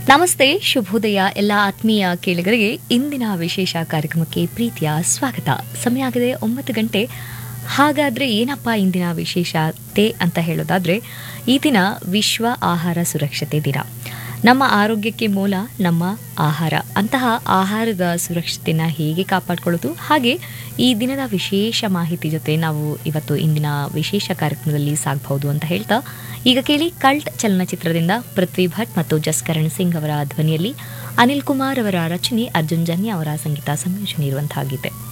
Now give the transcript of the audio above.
ನಮಸ್ತೆ ಶುಭೋದಯ ಎಲ್ಲ ಆತ್ಮೀಯ ಕೇಳಿಗರಿಗೆ ಇಂದಿನ ವಿಶೇಷ ಕಾರ್ಯಕ್ರಮಕ್ಕೆ ಪ್ರೀತಿಯ ಸ್ವಾಗತ ಸಮಯ ಆಗಿದೆ ಒಂಬತ್ತು ಗಂಟೆ ಹಾಗಾದ್ರೆ ಏನಪ್ಪ ಇಂದಿನ ವಿಶೇಷತೆ ಅಂತ ಹೇಳೋದಾದ್ರೆ ಈ ದಿನ ವಿಶ್ವ ಆಹಾರ ಸುರಕ್ಷತೆ ದಿನ ನಮ್ಮ ಆರೋಗ್ಯಕ್ಕೆ ಮೂಲ ನಮ್ಮ ಆಹಾರ ಅಂತಹ ಆಹಾರದ ಸುರಕ್ಷತೆನ ಹೇಗೆ ಕಾಪಾಡ್ಕೊಳ್ಳೋದು ಹಾಗೆ ಈ ದಿನದ ವಿಶೇಷ ಮಾಹಿತಿ ಜೊತೆ ನಾವು ಇವತ್ತು ಇಂದಿನ ವಿಶೇಷ ಕಾರ್ಯಕ್ರಮದಲ್ಲಿ ಸಾಗಬಹುದು ಅಂತ ಹೇಳ್ತಾ ಈಗ ಕೇಳಿ ಕಲ್ಟ್ ಚಲನಚಿತ್ರದಿಂದ ಪೃಥ್ವಿ ಭಟ್ ಮತ್ತು ಜಸ್ಕರಣ್ ಸಿಂಗ್ ಅವರ ಧ್ವನಿಯಲ್ಲಿ ಅನಿಲ್ ಕುಮಾರ್ ಅವರ ರಚನೆ ಅರ್ಜುನ್ ಜನ್ಯ ಅವರ ಸಂಗೀತ ಸಂಯೋಜನೆ ಇರುವಂತಹ ಗೀತೆ